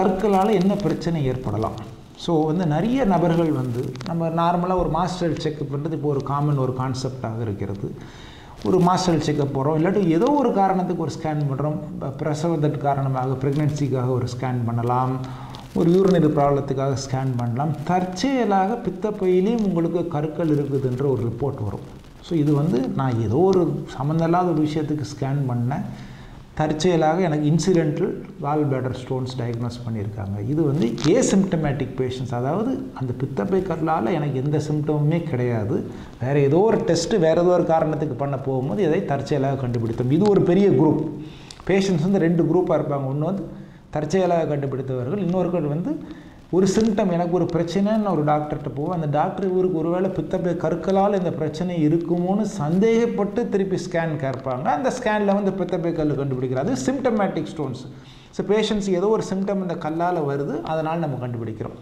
கற்களால் என்ன பிரச்சனை ஏற்படலாம் ஸோ வந்து நிறைய நபர்கள் வந்து நம்ம நார்மலாக ஒரு மாஸ்டர் செக்அப் பண்ணுறது இப்போ ஒரு காமன் ஒரு கான்செப்டாக இருக்கிறது ஒரு மாஸ்டர் செக்அப் போகிறோம் இல்லாட்டி ஏதோ ஒரு காரணத்துக்கு ஒரு ஸ்கேன் பண்ணுறோம் பிரசவத்திற்கு காரணமாக ப்ரெக்னென்சிக்காக ஒரு ஸ்கேன் பண்ணலாம் ஒரு யூரினரி ப்ராப்ளத்துக்காக ஸ்கேன் பண்ணலாம் தற்செயலாக பித்தப்பையிலையும் உங்களுக்கு கற்கள் இருக்குதுன்ற ஒரு ரிப்போர்ட் வரும் ஸோ இது வந்து நான் ஏதோ ஒரு சம்மந்தம் இல்லாத ஒரு விஷயத்துக்கு ஸ்கேன் பண்ணேன் தற்செயலாக எனக்கு incidental gall bladder stones diagnose பண்ணியிருக்காங்க இது வந்து ஏசிம்டமேட்டிக் பேஷண்ட்ஸ் அதாவது அந்த பித்தப்பை கல்லால் எனக்கு எந்த சிம்டமுமே கிடையாது வேறு ஏதோ ஒரு டெஸ்ட்டு வேறு ஏதோ ஒரு காரணத்துக்கு பண்ண போகும்போது இதை தற்செயலாக கண்டுபிடித்தோம் இது ஒரு பெரிய குரூப் பேஷண்ட்ஸ் வந்து ரெண்டு குரூப்பாக இருப்பாங்க ஒன்று வந்து தற்செயலாக கண்டுபிடித்தவர்கள் இன்னொருவர் வந்து ஒரு சிம்டம் எனக்கு ஒரு பிரச்சனைன்னு ஒரு டாக்டர்கிட்ட போவோம் அந்த டாக்டர் இவருக்கு ஒருவேளை பித்தப்பை கற்களால் இந்த பிரச்சனை இருக்குமோன்னு சந்தேகப்பட்டு திருப்பி ஸ்கேன் கேட்பாங்க அந்த ஸ்கேனில் வந்து பித்தப்பை கல் கண்டுபிடிக்கிறார் அது சிம்டமேட்டிக் ஸ்டோன்ஸ் ஸோ பேஷண்ட்ஸ் ஏதோ ஒரு சிம்டம் இந்த கல்லால் வருது அதனால் நம்ம கண்டுபிடிக்கிறோம்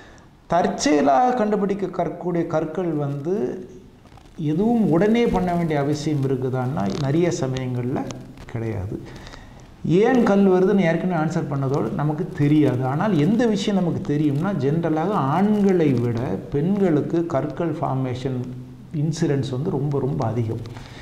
தற்செயலாக கண்டுபிடிக்க கற்கூடிய கற்கள் வந்து எதுவும் உடனே பண்ண வேண்டிய அவசியம் இருக்குதான்னா நிறைய சமயங்களில் கிடையாது ஏன் கல் வருதுன்னு ஏற்கனவே ஆன்சர் பண்ணதோடு நமக்கு தெரியாது ஆனால் எந்த விஷயம் நமக்கு தெரியும்னா ஜென்ரலாக ஆண்களை விட பெண்களுக்கு கற்கள் ஃபார்மேஷன் இன்சிடென்ட்ஸ் வந்து ரொம்ப ரொம்ப அதிகம்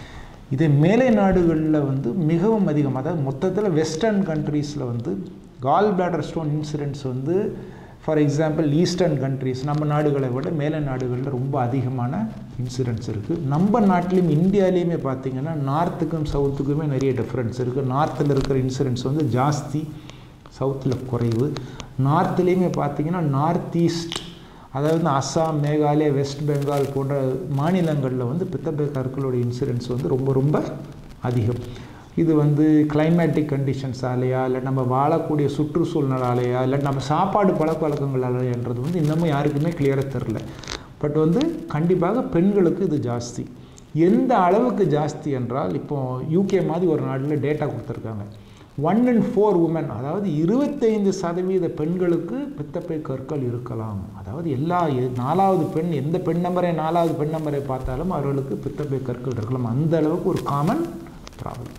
இதே மேலை நாடுகளில் வந்து மிகவும் அதிகம் அதாவது மொத்தத்தில் வெஸ்டர்ன் கண்ட்ரீஸில் வந்து கால் பிளாடர் ஸ்டோன் இன்சிடென்ட்ஸ் வந்து ஃபார் எக்ஸாம்பிள் ஈஸ்டர்ன் கண்ட்ரீஸ் நம்ம நாடுகளை விட மேலை நாடுகளில் ரொம்ப அதிகமான இன்சிடென்ட்ஸ் இருக்குது நம்ம நாட்டிலையும் இந்தியாலேயுமே பார்த்திங்கன்னா நார்த்துக்கும் சவுத்துக்குமே நிறைய டிஃப்ரென்ஸ் இருக்குது நார்த்தில் இருக்கிற இன்சிடென்ட்ஸ் வந்து ஜாஸ்தி சவுத்தில் குறைவு நார்த்துலேயுமே பார்த்திங்கன்னா நார்த் ஈஸ்ட் அதாவது அஸ்ஸாம் மேகாலயா வெஸ்ட் பெங்கால் போன்ற மாநிலங்களில் வந்து பித்தப்பை கற்களோட இன்சிடென்ட்ஸ் வந்து ரொம்ப ரொம்ப அதிகம் இது வந்து கிளைமேட்டிக் கண்டிஷன்ஸாலேயா இல்லை நம்ம வாழக்கூடிய சுற்றுச்சூழ்நிலாலேயா இல்லை நம்ம சாப்பாடு பழக்க வழக்கங்களாலேன்றது வந்து இன்னமும் யாருக்குமே கிளியராக தெரில பட் வந்து கண்டிப்பாக பெண்களுக்கு இது ஜாஸ்தி எந்த அளவுக்கு ஜாஸ்தி என்றால் இப்போ யூகே மாதிரி ஒரு நாட்டில் டேட்டா கொடுத்துருக்காங்க ஒன் அண்ட் ஃபோர் உமன் அதாவது இருபத்தைந்து சதவீத பெண்களுக்கு பித்தப்பை கற்கள் இருக்கலாம் அதாவது எல்லா நாலாவது பெண் எந்த பெண் நம்பரை நாலாவது பெண் நம்பரை பார்த்தாலும் அவர்களுக்கு பித்தப்பை கற்கள் இருக்கலாம் அந்த அளவுக்கு ஒரு காமன் ப்ராப்ளம்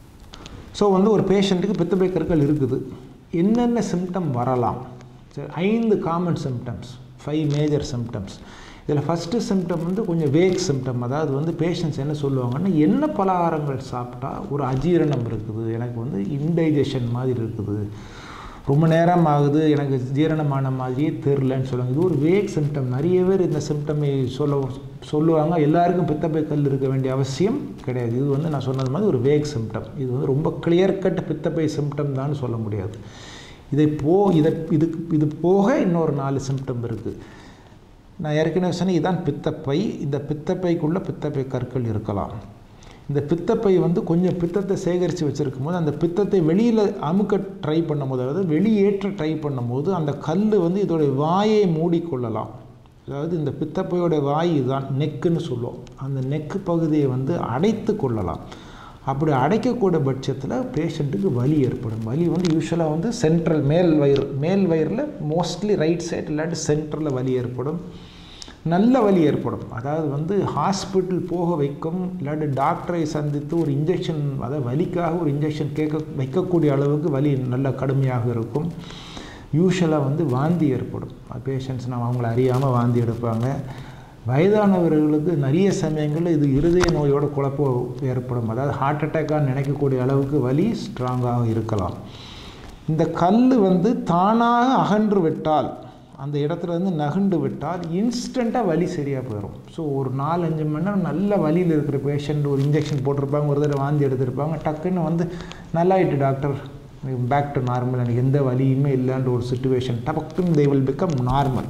ஸோ வந்து ஒரு பேஷண்ட்டுக்கு பித்தப்பை கற்கள் இருக்குது என்னென்ன சிம்டம் வரலாம் சரி ஐந்து common symptoms five major symptoms இதில் ஃபஸ்ட்டு சிம்டம் வந்து கொஞ்சம் வேக் சிம்டம் அதாவது வந்து பேஷண்ட்ஸ் என்ன சொல்லுவாங்கன்னா என்ன பலகாரங்கள் சாப்பிட்டா ஒரு அஜீரணம் இருக்குது எனக்கு வந்து இன்டைஜஷன் மாதிரி இருக்குது ரொம்ப நேரம் ஆகுது எனக்கு ஜீரணமான மாதிரியே தெரிலன்னு சொல்லுவாங்க இது ஒரு வேக் சிம்டம் நிறைய பேர் இந்த சிம்டமை சொல்ல சொல்லுவாங்க எல்லாருக்கும் பித்தப்பை கல் இருக்க வேண்டிய அவசியம் கிடையாது இது வந்து நான் சொன்னது மாதிரி ஒரு வேக் சிம்டம் இது வந்து ரொம்ப கிளியர் கட் பித்தப்பை சிம்டம் தான் சொல்ல முடியாது இதை போ இதை இது இது போக இன்னொரு நாலு சிம்டம் இருக்குது நான் ஏற்கனவே சொன்னேன் இதுதான் பித்தப்பை இந்த பித்தப்பைக்குள்ளே பித்தப்பை கற்கள் இருக்கலாம் இந்த பித்தப்பை வந்து கொஞ்சம் பித்தத்தை சேகரித்து வச்சுருக்கும் போது அந்த பித்தத்தை வெளியில் அமுக்க ட்ரை பண்ணும்போது அதாவது வெளியேற்ற ட்ரை பண்ணும்போது அந்த கல் வந்து இதோடைய வாயை மூடிக்கொள்ளலாம் அதாவது இந்த பித்தப்பையோட வாய் இதுதான் நெக்குன்னு சொல்லுவோம் அந்த நெக்கு பகுதியை வந்து அடைத்து கொள்ளலாம் அப்படி அடைக்கக்கூடிய பட்சத்தில் பேஷண்ட்டுக்கு வலி ஏற்படும் வலி வந்து யூஸ்வலாக வந்து சென்ட்ரல் மேல் வயிறு மேல் வயிறில் மோஸ்ட்லி ரைட் சைடு இல்லாட்டி சென்டரில் வலி ஏற்படும் நல்ல வலி ஏற்படும் அதாவது வந்து ஹாஸ்பிட்டல் போக வைக்கும் இல்லாட்டி டாக்டரை சந்தித்து ஒரு இன்ஜெக்ஷன் அதாவது வலிக்காக ஒரு இன்ஜெக்ஷன் கேட்க வைக்கக்கூடிய அளவுக்கு வலி நல்ல கடுமையாக இருக்கும் யூஸ்வலாக வந்து வாந்தி ஏற்படும் பேஷண்ட்ஸ் நம்ம அவங்கள அறியாமல் வாந்தி எடுப்பாங்க வயதானவர்களுக்கு நிறைய சமயங்களில் இது இருதய நோயோட குழப்பம் ஏற்படும் அதாவது ஹார்ட் அட்டாக்காக நினைக்கக்கூடிய அளவுக்கு வலி ஸ்ட்ராங்காக இருக்கலாம் இந்த கல் வந்து தானாக அகன்று விட்டால் அந்த இடத்துல இருந்து நகண்டு விட்டால் இன்ஸ்டண்ட்டாக வலி சரியாக போயிடும் ஸோ ஒரு நாலஞ்சு மணி நேரம் நல்ல வலியில் இருக்கிற பேஷண்ட் ஒரு இன்ஜெக்ஷன் போட்டிருப்பாங்க ஒரு தடவை வாந்தி எடுத்திருப்பாங்க டக்குன்னு வந்து நல்லாயிட்டு டாக்டர் பேக் டு நார்மல் எனக்கு எந்த வலியுமே இல்லைன்ற ஒரு சுச்சுவேஷன் டக்குன்னு தே வில் பிகம் நார்மல்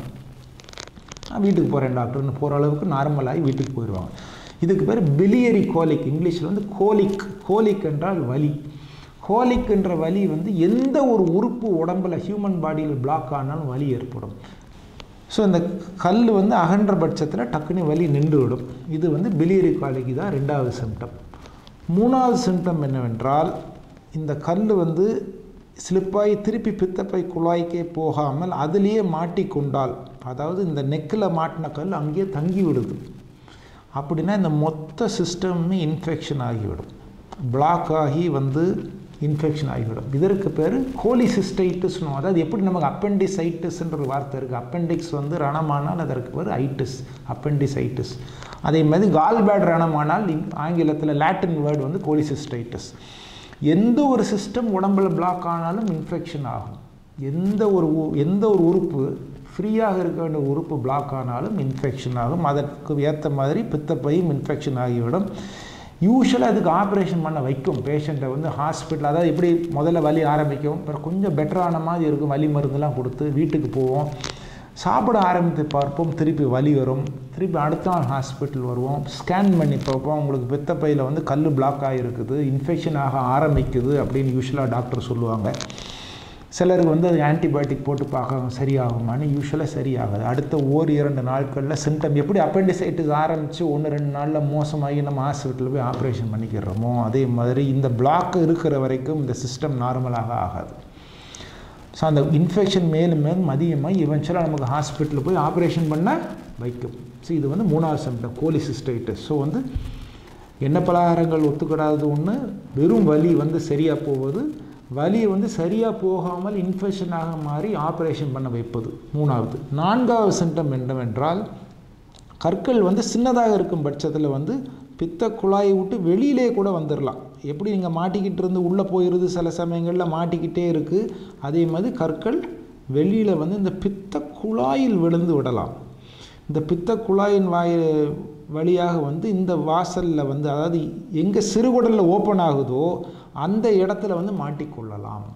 நான் வீட்டுக்கு போகிறேன் டாக்டர்னு போகிற அளவுக்கு நார்மலாகி வீட்டுக்கு போயிடுவாங்க இதுக்கு பேர் பிலியரி கோலிக் இங்கிலீஷில் வந்து கோலிக் கோலிக் என்றால் வலி கோலிக்ன்ற வலி வந்து எந்த ஒரு உறுப்பு உடம்பில் ஹியூமன் பாடியில் பிளாக் ஆனாலும் வலி ஏற்படும் ஸோ இந்த கல் வந்து அகன்ற பட்சத்தில் டக்குன்னு வலி நின்று விடும் இது வந்து பிலியரி கோலிக்கு தான் ரெண்டாவது சிம்டம் மூணாவது சிம்டம் என்னவென்றால் இந்த கல் வந்து ஸ்லிப்பாகி திருப்பி பித்தப்பை குழாய்க்கே போகாமல் அதுலேயே மாட்டிக்கொண்டால் அதாவது இந்த நெக்கில் மாட்டின கல் அங்கேயே தங்கி விடுது அப்படின்னா இந்த மொத்த சிஸ்டமுமே இன்ஃபெக்ஷன் ஆகிவிடும் பிளாக் ஆகி வந்து இன்ஃபெக்ஷன் ஆகிவிடும் இதற்கு பேர் கோலிசிஸ்டைட்டிஸ்னு அதாவது எப்படி நமக்கு அப்பெண்டிசைட்டிஸ்ன்ற ஒரு வார்த்தை இருக்குது அப்பெண்டிக்ஸ் வந்து ரணமானால் அதற்கு பேர் ஐட்டிஸ் அப்பெண்டிசைட்டிஸ் அதே மாதிரி கால்பேட் ரணமானால் ஆங்கிலத்தில் லாட்டின் வேர்டு வந்து கோலிசிஸ்டைட்டிஸ் எந்த ஒரு சிஸ்டம் உடம்புல பிளாக் ஆனாலும் இன்ஃபெக்ஷன் ஆகும் எந்த ஒரு எந்த ஒரு உறுப்பு ஃப்ரீயாக இருக்க வேண்டிய உறுப்பு பிளாக் ஆனாலும் இன்ஃபெக்ஷன் ஆகும் அதற்கு ஏற்ற மாதிரி பித்தப்பையும் இன்ஃபெக்ஷன் ஆகிவிடும் யூஸ்வலாக அதுக்கு ஆப்ரேஷன் பண்ண வைக்கும் பேஷண்ட்டை வந்து ஹாஸ்பிட்டல் அதாவது எப்படி முதல்ல வலி ஆரம்பிக்கும் அப்புறம் கொஞ்சம் பெட்டரான மாதிரி இருக்கும் வலி மருந்துலாம் கொடுத்து வீட்டுக்கு போவோம் சாப்பிட ஆரம்பித்து பார்ப்போம் திருப்பி வலி வரும் திருப்பி அடுத்த நாள் ஹாஸ்பிட்டல் வருவோம் ஸ்கேன் பண்ணி பார்ப்போம் உங்களுக்கு பித்தப்பையில் வந்து கல் பிளாக் ஆகிருக்குது இன்ஃபெக்ஷன் ஆக ஆரம்பிக்குது அப்படின்னு யூஸ்வலாக டாக்டர் சொல்லுவாங்க சிலருக்கு வந்து அது ஆன்டிபயோட்டிக் போட்டு பார்க்க சரியாகுமான்னு யூஸ்வலாக சரியாகாது அடுத்த ஓர் இரண்டு நாட்களில் சிம்டம் எப்படி அப்பெண்டிசைட்டிஸ் ஆரம்பித்து ஒன்று ரெண்டு நாளில் மோசமாகி நம்ம ஹாஸ்பிட்டலில் போய் ஆப்ரேஷன் பண்ணிக்கிறோமோ அதே மாதிரி இந்த பிளாக் இருக்கிற வரைக்கும் இந்த சிஸ்டம் நார்மலாக ஆகாது ஸோ அந்த இன்ஃபெக்ஷன் மேலும் மேலும் அதிகமாக இவென்ச்சுவலாக நமக்கு ஹாஸ்பிட்டலில் போய் ஆப்ரேஷன் பண்ண வைக்கும் ஸோ இது வந்து மூணாவது சிம்டம் கோலிசிஸ்டைட்டிஸ் ஸோ வந்து எண்ணெய் பலகாரங்கள் ஒத்துக்கிடாதது ஒன்று வெறும் வலி வந்து சரியாக போவது வலி வந்து சரியாக போகாமல் இன்ஃபெக்ஷனாக மாறி ஆப்ரேஷன் பண்ண வைப்பது மூணாவது நான்காவது சிம்டம் என்னவென்றால் கற்கள் வந்து சின்னதாக இருக்கும் பட்சத்தில் வந்து பித்த குழாயை விட்டு வெளியிலே கூட வந்துடலாம் எப்படி நீங்கள் மாட்டிக்கிட்டு இருந்து உள்ளே போயிடுது சில சமயங்களில் மாட்டிக்கிட்டே இருக்குது அதே மாதிரி கற்கள் வெளியில் வந்து இந்த பித்த குழாயில் விழுந்து விடலாம் இந்த பித்த குழாயின் வாய் வழியாக வந்து இந்த வாசலில் வந்து அதாவது எங்கே சிறுகுடலில் ஓப்பன் ஆகுதோ அந்த இடத்துல வந்து மாட்டிக்கொள்ளலாம்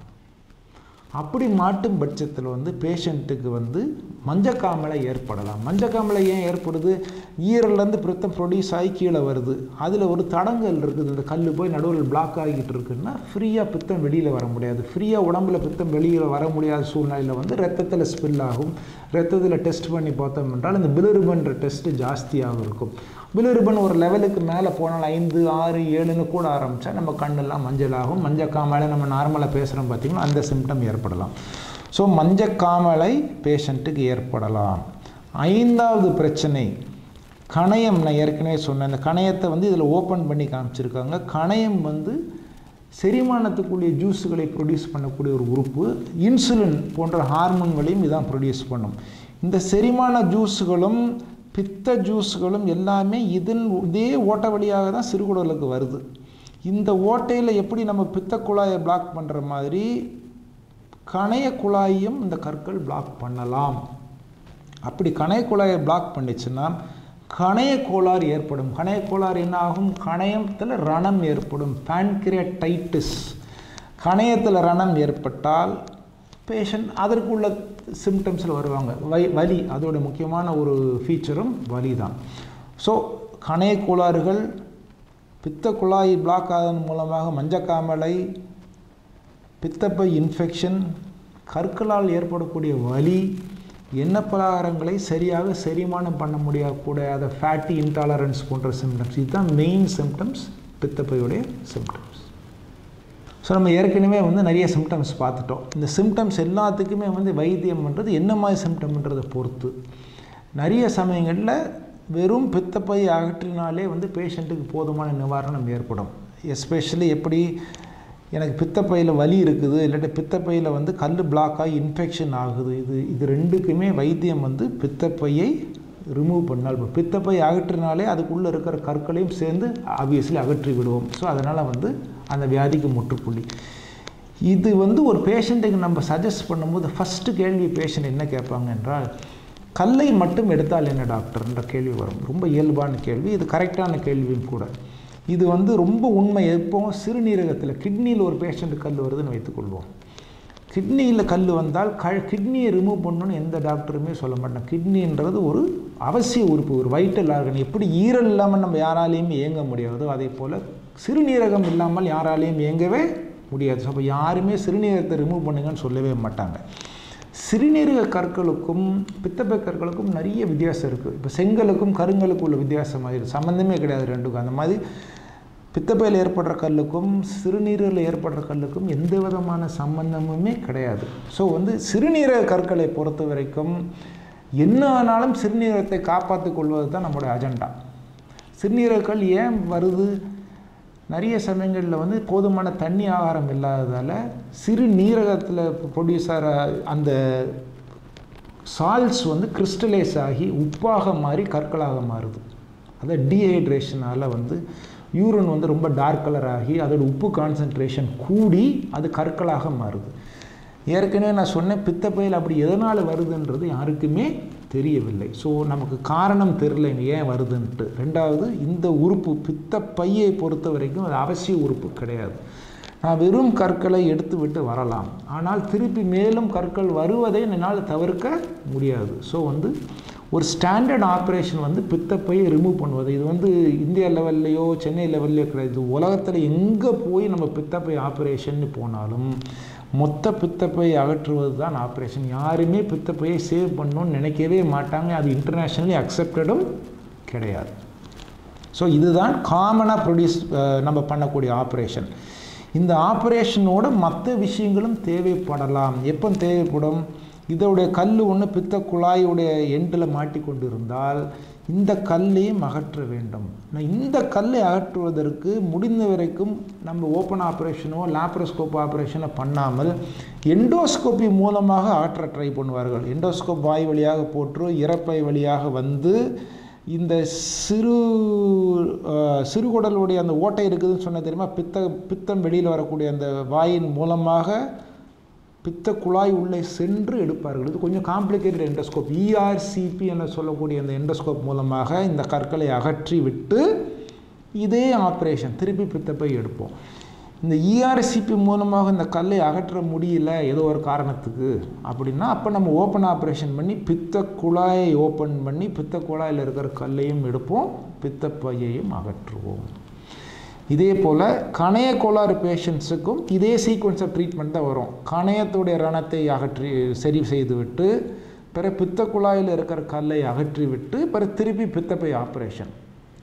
அப்படி மாட்டும் பட்சத்தில் வந்து பேஷண்ட்டுக்கு வந்து மஞ்சக்காமலை ஏற்படலாம் மஞ்சக்காமலை ஏன் ஏற்படுது ஈரல்லேருந்து பிரித்தம் ப்ரொடியூஸ் ஆகி கீழே வருது அதில் ஒரு தடங்கல் இருக்குது இந்த கல் போய் நடுவில் பிளாக் ஆகிக்கிட்டு இருக்குன்னா ஃப்ரீயாக பித்தம் வெளியில் வர முடியாது ஃப்ரீயாக உடம்புல பித்தம் வெளியில் வர முடியாத சூழ்நிலையில் வந்து ரத்தத்தில் ஸ்பில் ஆகும் ரத்தத்தில் டெஸ்ட் பண்ணி பார்த்தோம் என்றால் இந்த பிலிருபன்ற டெஸ்ட்டு ஜாஸ்தியாக இருக்கும் பிலிருபன் ஒரு லெவலுக்கு மேலே போனால் ஐந்து ஆறு ஏழுன்னு கூட ஆரம்பித்தா நம்ம கண்ணெல்லாம் மஞ்சள் ஆகும் மஞ்சக்காமலை நம்ம நார்மலாக பேசுகிறோம் பார்த்திங்கன்னா அந்த சிம்டம் ஏற்படலாம் ஸோ மஞ்சக்காமலை பேஷண்ட்டுக்கு ஏற்படலாம் ஐந்தாவது பிரச்சனை கணையம் நான் ஏற்கனவே சொன்னேன் இந்த கணையத்தை வந்து இதில் ஓப்பன் பண்ணி காமிச்சிருக்காங்க கணையம் வந்து செரிமானத்துக்குரிய ஜூஸுகளை ப்ரொடியூஸ் பண்ணக்கூடிய ஒரு உறுப்பு இன்சுலின் போன்ற ஹார்மோன்களையும் இதான் ப்ரொடியூஸ் பண்ணும் இந்த செரிமான ஜூஸுகளும் பித்த ஜூஸுகளும் எல்லாமே இதன் இதே ஓட்டை வழியாக தான் சிறுகுடலுக்கு வருது இந்த ஓட்டையில் எப்படி நம்ம பித்த குழாயை பிளாக் பண்ணுற மாதிரி கணைய குழாயையும் இந்த கற்கள் பிளாக் பண்ணலாம் அப்படி கணைய குழாயை பிளாக் பண்ணிச்சுன்னா கணைய கோளாறு ஏற்படும் கணைய கோளாறு என்ன ஆகும் கணையத்தில் ரணம் ஏற்படும் பேன்கிரியடைட்டிஸ் கணையத்தில் ரணம் ஏற்பட்டால் பேஷண்ட் அதற்குள்ள சிம்டம்ஸில் வருவாங்க வை வலி அதோட முக்கியமான ஒரு ஃபீச்சரும் வலி தான் ஸோ கணைய கோளாறுகள் பித்த குழாய் பிளாக் ஆதன் மூலமாக மஞ்சக்காமலை பித்தப்பை இன்ஃபெக்ஷன் கற்களால் ஏற்படக்கூடிய வலி எண்ணெய் பலகாரங்களை சரியாக செரிமானம் பண்ண முடியக்கூடாத ஃபேட்டி இன்டாலரன்ஸ் போன்ற சிம்டம்ஸ் இதுதான் மெயின் சிம்டம்ஸ் பித்தப்பையுடைய சிம்டம்ஸ் ஸோ நம்ம ஏற்கனவே வந்து நிறைய சிம்டம்ஸ் பார்த்துட்டோம் இந்த சிம்டம்ஸ் எல்லாத்துக்குமே வந்து வைத்தியம் பண்ணுறது என்ன மாதிரி சிம்டம்ன்றதை பொறுத்து நிறைய சமயங்களில் வெறும் பித்தப்பை அகற்றினாலே வந்து பேஷண்ட்டுக்கு போதுமான நிவாரணம் ஏற்படும் எஸ்பெஷலி எப்படி எனக்கு பித்தப்பையில் வலி இருக்குது இல்லாட்டி பித்தப்பையில் வந்து கல் பிளாக் ஆகி இன்ஃபெக்ஷன் ஆகுது இது இது ரெண்டுக்குமே வைத்தியம் வந்து பித்தப்பையை ரிமூவ் பண்ணால் பித்தப்பை அகற்றினாலே அதுக்குள்ளே இருக்கிற கற்களையும் சேர்ந்து ஆப்வியஸ்லி அகற்றி விடுவோம் ஸோ அதனால் வந்து அந்த வியாதிக்கு முற்றுப்புள்ளி இது வந்து ஒரு பேஷண்ட்டுக்கு நம்ம சஜஸ்ட் பண்ணும்போது ஃபஸ்ட்டு கேள்வி பேஷண்ட் என்ன கேட்பாங்க என்றால் கல்லை மட்டும் எடுத்தால் என்ன டாக்டர்ன்ற கேள்வி வரும் ரொம்ப இயல்பான கேள்வி இது கரெக்டான கேள்வியும் கூட இது வந்து ரொம்ப உண்மை எப்போவும் சிறுநீரகத்தில் கிட்னியில் ஒரு பேஷண்ட்டு கல் வருதுன்னு வைத்துக்கொள்வோம் கிட்னியில் கல் வந்தால் க கிட்னியை ரிமூவ் பண்ணணும்னு எந்த டாக்டருமே சொல்ல மாட்டேன் கிட்னின்றது ஒரு அவசிய உறுப்பு ஒரு வைட்டல் ஆர்கன் எப்படி ஈரல் இல்லாமல் நம்ம யாராலையும் இயங்க முடியாதோ அதே போல் சிறுநீரகம் இல்லாமல் யாராலையும் இயங்கவே முடியாது ஸோ அப்போ யாருமே சிறுநீரகத்தை ரிமூவ் பண்ணுங்கன்னு சொல்லவே மாட்டாங்க சிறுநீரக கற்களுக்கும் பித்தப்பை கற்களுக்கும் நிறைய வித்தியாசம் இருக்குது இப்போ செங்கலுக்கும் கருங்கலுக்கும் உள்ள வித்தியாசம் மாதிரி சம்மந்தமே கிடையாது ரெண்டுக்கும் அந்த மாதிரி பித்தப்பையில் ஏற்படுற கல்லுக்கும் சிறுநீரில் ஏற்படுற கல்லுக்கும் எந்த விதமான சம்பந்தமுமே கிடையாது ஸோ வந்து சிறுநீரக கற்களை பொறுத்த வரைக்கும் என்ன ஆனாலும் சிறுநீரகத்தை காப்பாற்றிக் கொள்வது தான் நம்மளுடைய அஜெண்டா சிறுநீரக கல் ஏன் வருது நிறைய சமயங்களில் வந்து போதுமான தண்ணி ஆகாரம் இல்லாததால் சிறு நீரகத்தில் ப்ரொடியூஸ் ஆகிற அந்த சால்ட்ஸ் வந்து கிறிஸ்டலைஸ் ஆகி உப்பாக மாறி கற்களாக மாறுது அதை டீஹைட்ரேஷனால் வந்து யூரின் வந்து ரொம்ப டார்க் கலர் ஆகி அதோட உப்பு கான்சன்ட்ரேஷன் கூடி அது கற்களாக மாறுது ஏற்கனவே நான் சொன்னேன் பித்தப்பையில் அப்படி எதனால் வருதுன்றது யாருக்குமே தெரியவில்லை ஸோ நமக்கு காரணம் தெரில ஏன் வருதுன்ட்டு ரெண்டாவது இந்த உறுப்பு பித்தப்பையை பொறுத்த வரைக்கும் அது அவசிய உறுப்பு கிடையாது நான் வெறும் கற்களை எடுத்து விட்டு வரலாம் ஆனால் திருப்பி மேலும் கற்கள் வருவதை என்னால் தவிர்க்க முடியாது ஸோ வந்து ஒரு ஸ்டாண்டர்ட் ஆப்ரேஷன் வந்து பித்தப்பையை ரிமூவ் பண்ணுவது இது வந்து இந்தியா லெவல்லையோ சென்னை லெவல்லையோ கிடையாது உலகத்தில் எங்கே போய் நம்ம பித்தப்பை ஆப்ரேஷன் போனாலும் மொத்த பித்தப்பை அகற்றுவது தான் ஆப்ரேஷன் யாருமே பித்தப்பையை சேவ் பண்ணணும்னு நினைக்கவே மாட்டாங்க அது இன்டர்நேஷ்னலி அக்செப்டடும் கிடையாது ஸோ இதுதான் காமனாக ப்ரொடியூஸ் நம்ம பண்ணக்கூடிய ஆப்ரேஷன் இந்த ஆப்ரேஷனோட மற்ற விஷயங்களும் தேவைப்படலாம் எப்போ தேவைப்படும் இதோடைய கல் ஒன்று பித்த குழாயுடைய எண்டில் மாட்டிக்கொண்டு இருந்தால் இந்த கல்லையும் அகற்ற வேண்டும் நான் இந்த கல்லை அகற்றுவதற்கு முடிந்த வரைக்கும் நம்ம ஓப்பன் ஆப்ரேஷனோ லேப்ரோஸ்கோப் ஆப்ரேஷனோ பண்ணாமல் எண்டோஸ்கோப்பி மூலமாக அகற்ற ட்ரை பண்ணுவார்கள் எண்டோஸ்கோப் வாய் வழியாக போட்டு இறப்பை வழியாக வந்து இந்த சிறு சிறுகுடலுடைய அந்த ஓட்டை இருக்குதுன்னு சொன்ன தெரியுமா பித்த பித்தம் வெளியில் வரக்கூடிய அந்த வாயின் மூலமாக பித்த குழாய் உள்ளே சென்று எடுப்பார்கள் இது கொஞ்சம் காம்ப்ளிகேட்டட் எண்டோஸ்கோப் இஆர்சிபி என சொல்லக்கூடிய அந்த எண்டோஸ்கோப் மூலமாக இந்த கற்களை அகற்றி விட்டு இதே ஆப்ரேஷன் திருப்பி பித்தப்பை எடுப்போம் இந்த இஆர்சிபி மூலமாக இந்த கல்லை அகற்ற முடியல ஏதோ ஒரு காரணத்துக்கு அப்படின்னா அப்போ நம்ம ஓப்பன் ஆப்ரேஷன் பண்ணி பித்த குழாயை ஓப்பன் பண்ணி பித்த குழாயில் இருக்கிற கல்லையும் எடுப்போம் பித்தப்பையையும் அகற்றுவோம் இதே போல் கணைய கோளாறு பேஷண்ட்ஸுக்கும் இதே சீக்வன்ஸ் ஆஃப் ட்ரீட்மெண்ட் தான் வரும் கணையத்துடைய ரணத்தை அகற்றி சரி செய்துவிட்டு பிற பித்த குழாயில் இருக்கிற கல்லை அகற்றி விட்டு பிற திருப்பி பித்தப்பை ஆப்ரேஷன்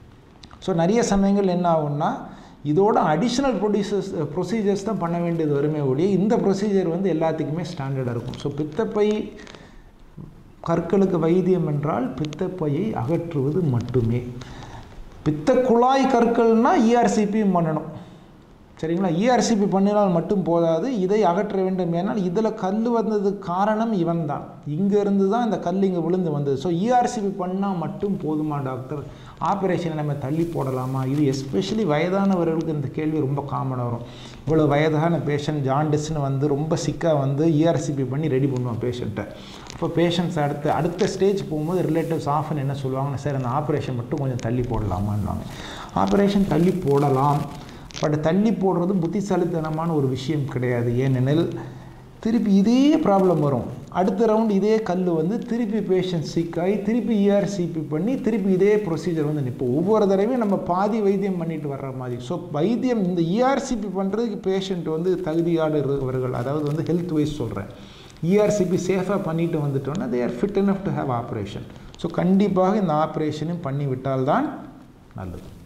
ஸோ நிறைய சமயங்கள் என்ன ஆகும்னா இதோட அடிஷ்னல் ப்ரொடியூசர்ஸ் ப்ரொசீஜர்ஸ் தான் பண்ண வேண்டியது வருமே ஒழிய இந்த ப்ரொசீஜர் வந்து எல்லாத்துக்குமே ஸ்டாண்டர்டாக இருக்கும் ஸோ பித்தப்பை கற்களுக்கு வைத்தியம் என்றால் பித்தப்பையை அகற்றுவது மட்டுமே பித்த குழாய் கற்கள்னால் இஆர்சிபியும் பண்ணணும் சரிங்களா இஆர்சிபி பண்ணினால் மட்டும் போதாது இதை அகற்ற வேண்டும் ஏன்னால் இதில் கல் வந்ததுக்கு காரணம் இவன் தான் இங்கேருந்து தான் இந்த கல் இங்கே விழுந்து வந்தது ஸோ இஆர்சிபி பண்ணால் மட்டும் போதுமா டாக்டர் ஆப்ரேஷனை நம்ம தள்ளி போடலாமா இது எஸ்பெஷலி வயதானவர்களுக்கு இந்த கேள்வி ரொம்ப காமனாக வரும் இவ்வளோ வயதான பேஷண்ட் ஜாண்டிஸ்னு வந்து ரொம்ப சிக்காக வந்து இஆர்சிபி பண்ணி ரெடி பண்ணுவோம் பேஷண்ட்டை அப்போ பேஷண்ட்ஸ் அடுத்த அடுத்த ஸ்டேஜ் போகும்போது ரிலேட்டிவ்ஸ் ஆஃபன் என்ன சொல்லுவாங்கன்னா சார் அந்த ஆப்ரேஷன் மட்டும் கொஞ்சம் தள்ளி போடலாமான்வாங்க ஆப்ரேஷன் தள்ளி போடலாம் பட் தள்ளி போடுறது புத்திசாலித்தனமான ஒரு விஷயம் கிடையாது ஏனெனில் திருப்பி இதே ப்ராப்ளம் வரும் அடுத்த ரவுண்ட் இதே கல் வந்து திருப்பி பேஷண்ட் சிக்காகி திருப்பி இஆர்சிபி பண்ணி திருப்பி இதே ப்ரொசீஜர் வந்து நிற்போம் ஒவ்வொரு தடவையும் நம்ம பாதி வைத்தியம் பண்ணிட்டு வர்ற மாதிரி ஸோ வைத்தியம் இந்த இஆர்சிபி பண்ணுறதுக்கு பேஷண்ட் வந்து தகுதியானவர்கள் அதாவது வந்து ஹெல்த் வைஸ் சொல்கிறேன் இஆர்சிபி சேஃபாக பண்ணிட்டு வந்துட்டோன்னா they are fit enough to have operation so கண்டிப்பாக இந்த ஆப்ரேஷனும் பண்ணி விட்டால்தான் நல்லது